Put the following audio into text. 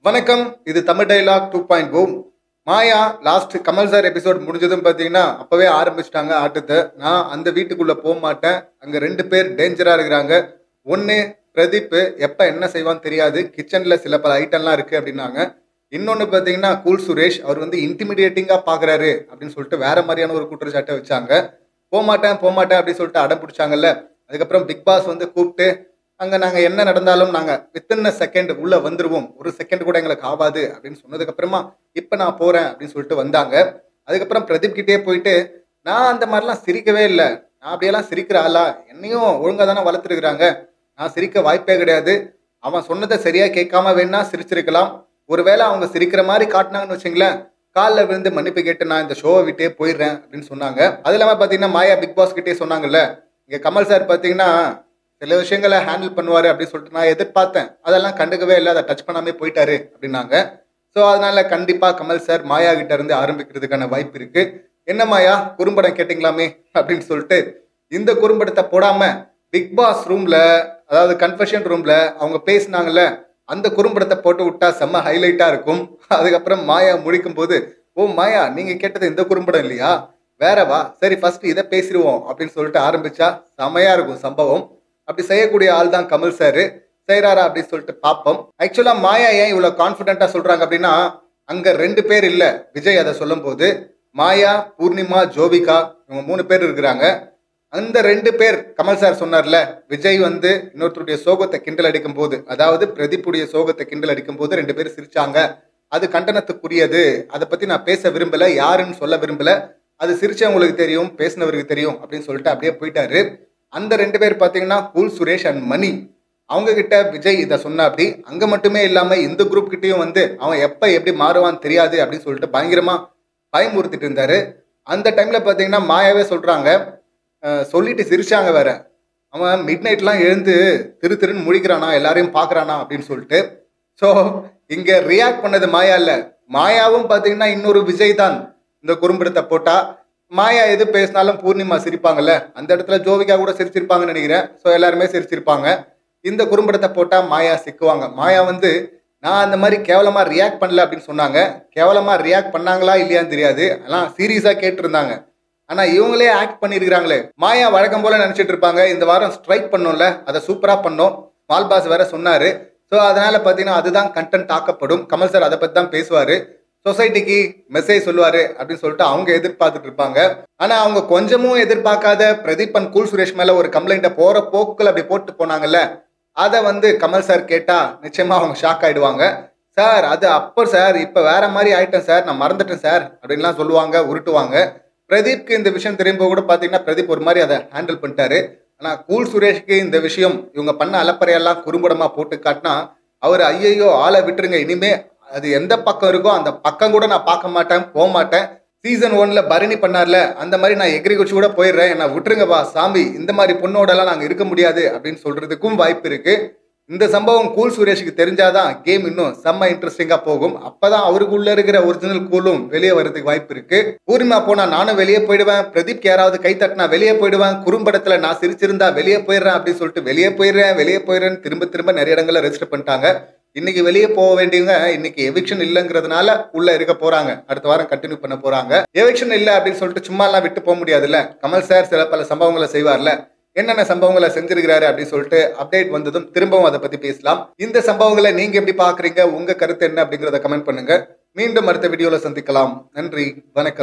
வணக்கம் இது Tamil dialogue two point O Maya last Kamal sir episode முடிஞ்சதும் பார்த்தீங்கன்னா அப்பவே ஆரம்பிச்சிட்டாங்க ஆட்டத்தை நான் அந்த வீட்டுக்குள்ள போக மாட்டேன் அங்க ரெண்டு பேர் டேஞ்சரா இருக்கிறாங்க ஒன்று பிரதீப் எப்போ என்ன செய்வான்னு தெரியாது கிச்சன்ல சில பல ஐட்டம்லாம் இருக்கு அப்படின்னாங்க இன்னொன்று பார்த்தீங்கன்னா கூல் சுரேஷ் அவர் வந்து இன்டிமிடியேட்டிங்காக பார்க்குறாரு அப்படின்னு சொல்லிட்டு வேற மாதிரியான ஒரு குற்றச்சாட்டை வச்சாங்க போக மாட்டேன் போக மாட்டேன் அப்படின்னு சொல்லிட்டு அடம் பிடிச்சாங்கல்ல அதுக்கப்புறம் பிக் பாஸ் வந்து கூப்பிட்டு அங்கே நாங்கள் என்ன நடந்தாலும் நாங்கள் வித்தின் செகண்ட் உள்ளே வந்துருவோம் ஒரு செகண்ட் கூட எங்களுக்கு ஆகாது அப்படின்னு சொன்னதுக்கப்புறமா இப்போ நான் போகிறேன் அப்படின்னு சொல்லிட்டு வந்தாங்க அதுக்கப்புறம் பிரதீப் கிட்டே போயிட்டு நான் அந்த மாதிரிலாம் சிரிக்கவே இல்லை நான் அப்படியெல்லாம் சிரிக்கிற ஆளா என்னையும் ஒழுங்காக தானே வளர்த்துருக்குறாங்க நான் சிரிக்க வாய்ப்பே கிடையாது அவன் சொன்னதை சரியாக கேட்காம வேணா சிரிச்சிருக்கலாம் ஒருவேளை அவங்க சிரிக்கிற மாதிரி காட்டினாங்கன்னு வச்சுங்களேன் காலில் விழுந்து மன்னிப்பு கேட்டு நான் இந்த ஷோவை விட்டே போயிடுறேன் அப்படின்னு சொன்னாங்க அது இல்லாமல் பார்த்தீங்கன்னா மாயா பிக் பாஸ் கிட்டே சொன்னாங்கல்ல இங்கே கமல் சார் பார்த்தீங்கன்னா சில விஷயங்களை ஹேண்டில் பண்ணுவார் அப்படின்னு சொல்லிட்டு நான் எதிர்பார்த்தேன் அதெல்லாம் கண்டுக்கவே இல்லை அதை டச் பண்ணாமே போயிட்டாரு அப்படின்னாங்க ஸோ அதனால கண்டிப்பாக கமல் சார் மாயா கிட்ட இருந்து ஆரம்பிக்கிறதுக்கான வாய்ப்பு இருக்கு என்ன மாயா குறும்படம் கேட்டிங்களாமே அப்படின்னு சொல்லிட்டு இந்த குறும்படத்தை போடாம பிக் பாஸ் ரூம்ல அதாவது கன்ஃபெஷன் ரூம்ல அவங்க பேசினாங்கல்ல அந்த குறும்படத்தை போட்டு விட்டா செம்ம ஹைலைட்டா இருக்கும் அதுக்கப்புறம் மாயா முடிக்கும் போது ஓ மாயா நீங்க கேட்டது இந்த குறும்படம் இல்லையா வேறவா சரி ஃபர்ஸ்ட் இதை பேசிடுவோம் அப்படின்னு சொல்லிட்டு ஆரம்பிச்சா செமையா இருக்கும் சம்பவம் அப்படி செய்யக்கூடிய ஆள் தான் கமல் சார் செய்கிறாரா அப்படின்னு சொல்லிட்டு பார்ப்போம் ஆக்சுவலா மாயா ஏன் இவ்வளவு கான்ஃபிடென்ட்டா சொல்றாங்க அப்படின்னா அங்க ரெண்டு பேர் இல்ல விஜய் அதை சொல்லும் போது மாயா பூர்ணிமா ஜோவிகா இவங்க மூணு பேர் இருக்கிறாங்க அந்த ரெண்டு பேர் கமல் சார் சொன்னார்ல விஜய் வந்து இன்னொருத்தருடைய சோகத்தை கிண்டல் அடிக்கும் போது அதாவது பிரதீப்புடைய சோகத்தை கிண்டல் அடிக்கும் போது ரெண்டு பேர் சிரிச்சாங்க அது கண்டனத்துக்குரியது அதை பத்தி நான் பேச விரும்பல யாருன்னு சொல்ல விரும்பல அது சிரிச்சவங்களுக்கு தெரியும் பேசினவருக்கு தெரியும் அப்படின்னு சொல்லிட்டு அப்படியே போயிட்டாரு அந்த ரெண்டு பேர் பார்த்தீங்கன்னா கூல் சுரேஷ் அண்ட் மணி அவங்க கிட்ட விஜய் இதை சொன்ன அப்படி அங்க மட்டுமே இல்லாம இந்த குரூப் கிட்டயும் வந்து அவன் எப்ப எப்படி மாறுவான்னு தெரியாது அப்படின்னு சொல்லிட்டு பயங்கரமா பயமுறுத்திட்டு இருந்தாரு அந்த டைம்ல பாத்தீங்கன்னா மாயாவே சொல்றாங்க அஹ் சொல்லிட்டு சிரிச்சாங்க வேற அவன் மிட் நைட்லாம் எழுந்து திரு திருன்னு முழிக்கிறானா எல்லாரையும் பார்க்கறானா அப்படின்னு சொல்லிட்டு ஸோ இங்க ரியாக்ட் பண்ணது மாயா இல்ல மாயாவும் பாத்தீங்கன்னா இன்னொரு விஜய் தான் இந்த குறும்படத்தை போட்டா மாயா எது பேசினாலும் பூர்ணிமா சிரிப்பாங்கல்ல அந்த இடத்துல ஜோவிகா கூட சிரிச்சிருப்பாங்கன்னு நினைக்கிறேன் ஸோ எல்லாருமே சிரிச்சிருப்பாங்க இந்த குறும்படத்தை போட்டா மாயா சிக்குவாங்க மாயா வந்து நான் அந்த மாதிரி கேவலமா ரியாக்ட் பண்ணல அப்படின்னு சொன்னாங்க கேவலமா ரியாக்ட் பண்ணாங்களா இல்லையான்னு தெரியாது ஆனால் சீரியஸா கேட்டிருந்தாங்க ஆனா இவங்களே ஆக்ட் பண்ணிருக்கிறாங்களே மாயா வழக்கம் போல நினைச்சிட்டு இருப்பாங்க இந்த வாரம் ஸ்ட்ரைக் பண்ணோம்ல அதை சூப்பரா பண்ணோம் மால்பாஸ் வேற சொன்னாரு ஸோ அதனால பார்த்தீங்கன்னா அதுதான் கண்டென்ட் ஆக்கப்படும் கமல் சார் அதை பத்தி தான் பேசுவாரு சொசைட்டிக்கு மெசேஜ் சொல்லுவாரு அப்படின்னு சொல்லிட்டு அவங்க எதிர்பார்த்துட்டு இருப்பாங்க ஆனா அவங்க கொஞ்சமும் எதிர்பார்க்காத பிரதீபன் கூல் சுரேஷ் மேல ஒரு கம்ப்ளைண்ட்டை போற போக்குல அப்படி போட்டு போனாங்கல்ல அதை வந்து கமல் சார் கேட்டா நிச்சயமா அவங்க ஷாக் ஆயிடுவாங்க சார் அது அப்போ சார் இப்போ வேற மாதிரி ஆயிட்டேன் சார் நான் மறந்துட்டேன் சார் அப்படின்லாம் சொல்லுவாங்க உருட்டுவாங்க பிரதீப்க்கு இந்த விஷயம் தெரியும்போது கூட பார்த்தீங்கன்னா பிரதீப் ஒரு மாதிரி அதை ஹேண்டில் பண்ணிட்டாரு ஆனால் கூல் சுரேஷ்க்கு இந்த விஷயம் இவங்க பண்ண அலப்பறையெல்லாம் குறும்படமா போட்டு காட்டினா அவர் ஐயையோ ஆளை விட்டுருங்க இனிமே அது எந்த பக்கம் இருக்கோ அந்த பக்கம் கூட நான் பார்க்க மாட்டேன் போக மாட்டேன் சீசன் ஒன்ல பரணி பண்ணார்ல அந்த மாதிரி நான் எகிரி குச்சி கூட போயிடுறேன் என்ன விட்டுருங்கப்பா சாமி இந்த மாதிரி பொண்ணோடலாம் நாங்கள் இருக்க முடியாது அப்படின்னு சொல்றதுக்கும் வாய்ப்பு இருக்கு இந்த சம்பவம் கூல் சுரேஷுக்கு தெரிஞ்சாதான் கேம் இன்னும் செம்ம இன்ட்ரெஸ்டிங்கா போகும் அப்பதான் அவருக்குள்ள இருக்கிற ஒரிஜினல் கூலும் வெளியே வர்றதுக்கு வாய்ப்பு இருக்கு பூர்ணிமா போனா நானும் வெளியே போயிடுவேன் பிரதீப் யாராவது கை தட்டினா வெளியே போயிடுவேன் குறும்படத்துல நான் சிரிச்சிருந்தா வெளியே போயிடுறேன் அப்படின்னு சொல்லிட்டு வெளியே போயிடுறேன் வெளியே போயிடுறேன்னு திரும்ப திரும்ப நிறைய இடங்கள்ல ரெஜிஸ்டர் பண்ணிட்டாங்க இன்னைக்கு வெளியே போக வேண்டியவங்க இன்னைக்கு எவிக்ஷன் இல்லைங்கிறதுனால உள்ள இருக்க போறாங்க அடுத்த வாரம் கண்டினியூ பண்ண போறாங்க எவிக்ஷன் இல்லை அப்படின்னு சொல்லிட்டு சும்மா எல்லாம் விட்டு போக முடியாதுல்ல கமல் சார் சில பல சம்பவங்களை செய்வார்ல என்னென்ன சம்பவங்களை செஞ்சிருக்கிறாரு அப்படின்னு சொல்லிட்டு அப்டேட் வந்ததும் திரும்பவும் அதை பத்தி பேசலாம் இந்த சம்பவங்களை நீங்க எப்படி பாக்குறீங்க உங்க கருத்து என்ன அப்படிங்கறத கமெண்ட் பண்ணுங்க மீண்டும் அடுத்த வீடியோல சந்திக்கலாம் நன்றி வணக்கம்